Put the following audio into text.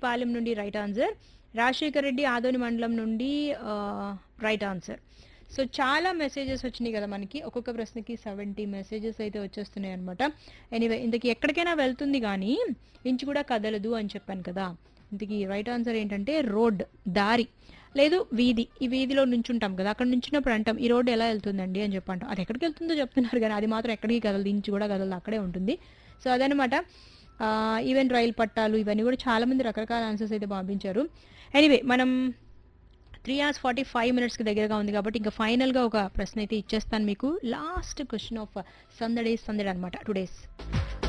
పాలెం నుండి right answer Rajasekhar Reddy Adoni మండలం నుండి రైట్ ఆన్సర్ సో చాలా మెసేజెస్ వచ్చినాయి కదా మనకి ఒక్కొక్క ప్రశ్నకి సెవెంటీ మెసేజెస్ అయితే వచ్చేస్తున్నాయి అనమాట ఎనీవే ఇంతకీ ఎక్కడికైనా వెళ్తుంది కానీ ఇంచు కూడా కదలదు అని చెప్పాను కదా ఇంతకీ రైట్ ఆన్సర్ ఏంటంటే రోడ్ దారి లేదు వీధి ఈ వీధిలో నుంచుంటాం కదా అక్కడ నుంచినప్పుడు అంటాం ఈ రోడ్డు ఎలా వెళ్తుందండి అని చెప్పి అంటాం అది ఎక్కడికి వెళ్తుందో చెప్తున్నారు కానీ అది మాత్రం ఎక్కడికి కదలదు ఇంచు కూడా కదలదు అక్కడే ఉంటుంది సో అదనమాట ఈవెన్ రైలు పట్టాలు ఇవన్నీ కూడా చాలా మంది రకరకాల ఆన్సర్స్ అయితే పంపించారు ఎనీవే మనం త్రీ అవర్స్ ఫార్టీ ఫైవ్ మినిట్స్కి దగ్గరగా ఉంది కాబట్టి ఇంకా ఫైనల్గా ఒక ప్రశ్న అయితే ఇచ్చేస్తాను మీకు లాస్ట్ క్వశ్చన్ ఆఫ్ సందడే సందడి అనమాట టూ డేస్